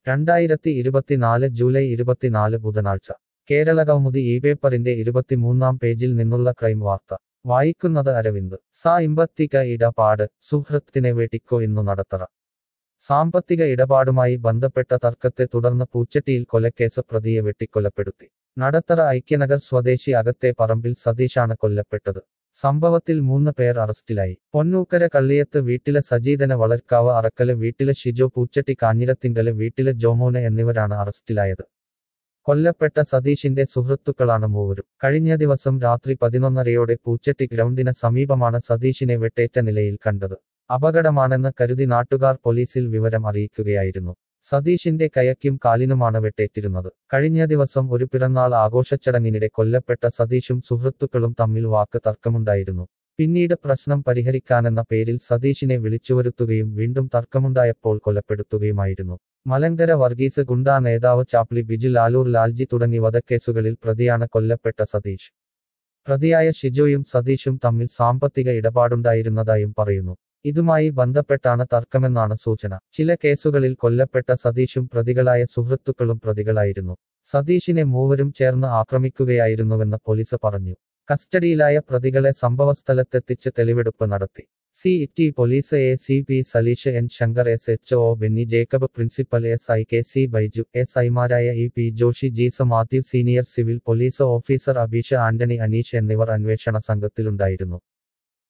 രണ്ടായിരത്തി ഇരുപത്തിനാല് ജൂലൈ ഇരുപത്തിനാല് ബുധനാഴ്ച കേരള കൗമുദി ഈ പേപ്പറിന്റെ ഇരുപത്തിമൂന്നാം പേജിൽ നിന്നുള്ള ക്രൈം വാർത്ത വായിക്കുന്നത് അരവിന്ദ് സാമ്പത്തിക ഇടപാട് സുഹൃത്തിനെ വെട്ടിക്കോ ഇന്നു നടത്തറ സാമ്പത്തിക ഇടപാടുമായി ബന്ധപ്പെട്ട തർക്കത്തെ തുടർന്ന് പൂച്ചട്ടിയിൽ കൊലക്കേസ് പ്രതിയെ വെട്ടിക്കൊലപ്പെടുത്തി നടത്തറ ഐക്യനഗർ സ്വദേശി അകത്തെ പറമ്പിൽ സതീഷാണ് കൊല്ലപ്പെട്ടത് സംഭവത്തിൽ മൂന്ന് പേർ അറസ്റ്റിലായി പൊന്നൂക്കര കള്ളിയത്ത് വീട്ടിലെ സജീതന വളർക്കാവ് അറക്കല് വീട്ടിലെ ഷിജോ പൂച്ചട്ടി കാഞ്ഞിരത്തിങ്കല് വീട്ടിലെ ജോമോന് എന്നിവരാണ് അറസ്റ്റിലായത് കൊല്ലപ്പെട്ട സതീഷിന്റെ സുഹൃത്തുക്കളാണ് മൂവരും കഴിഞ്ഞ ദിവസം രാത്രി പതിനൊന്നരയോടെ പൂച്ചട്ടി ഗ്രൗണ്ടിന് സമീപമാണ് സതീഷിനെ വെട്ടേറ്റ നിലയിൽ കണ്ടത് അപകടമാണെന്ന് കരുതി നാട്ടുകാർ പോലീസിൽ വിവരം അറിയിക്കുകയായിരുന്നു സതീഷിന്റെ കയക്കും കാലിനുമാണ് വെട്ടേറ്റിരുന്നത് കഴിഞ്ഞ ദിവസം ഒരു പിറന്നാൾ ആഘോഷച്ചടങ്ങിനിടെ കൊല്ലപ്പെട്ട സതീഷും സുഹൃത്തുക്കളും തമ്മിൽ വാക്ക് തർക്കമുണ്ടായിരുന്നു പിന്നീട് പ്രശ്നം പരിഹരിക്കാനെന്ന പേരിൽ സതീഷിനെ വിളിച്ചുവരുത്തുകയും വീണ്ടും തർക്കമുണ്ടായപ്പോൾ കൊലപ്പെടുത്തുകയുമായിരുന്നു മലങ്കര വർഗീസ് ഗുണ്ടാ നേതാവ് ചാപ്ലി ബിജു ലാലൂർ ലാൽജി തുടങ്ങി വധക്കേസുകളിൽ പ്രതിയാണ് കൊല്ലപ്പെട്ട സതീഷ് പ്രതിയായ ഷിജോയും സതീഷും തമ്മിൽ സാമ്പത്തിക ഇടപാടുണ്ടായിരുന്നതായും പറയുന്നു ഇതുമായി ബന്ധപ്പെട്ടാണ് തർക്കമെന്നാണ് സൂചന ചില കേസുകളിൽ കൊല്ലപ്പെട്ട സതീഷും പ്രതികളായ സുഹൃത്തുക്കളും പ്രതികളായിരുന്നു സതീഷിനെ മൂവരും ചേർന്ന് ആക്രമിക്കുകയായിരുന്നുവെന്ന് പോലീസ് പറഞ്ഞു കസ്റ്റഡിയിലായ പ്രതികളെ സംഭവസ്ഥലത്തെത്തിച്ച് തെളിവെടുപ്പ് നടത്തി city police A C P Saleesh N Shankar S H O Benny Jacob principal S I K C Baiju S ഐമാരായ E P Joshy Jeesa Mathew senior civil police officer Abeesha Antony Aneesh എന്നിവർ അന്വേഷണ സംഘത്തിലുണ്ടായിരുന്നു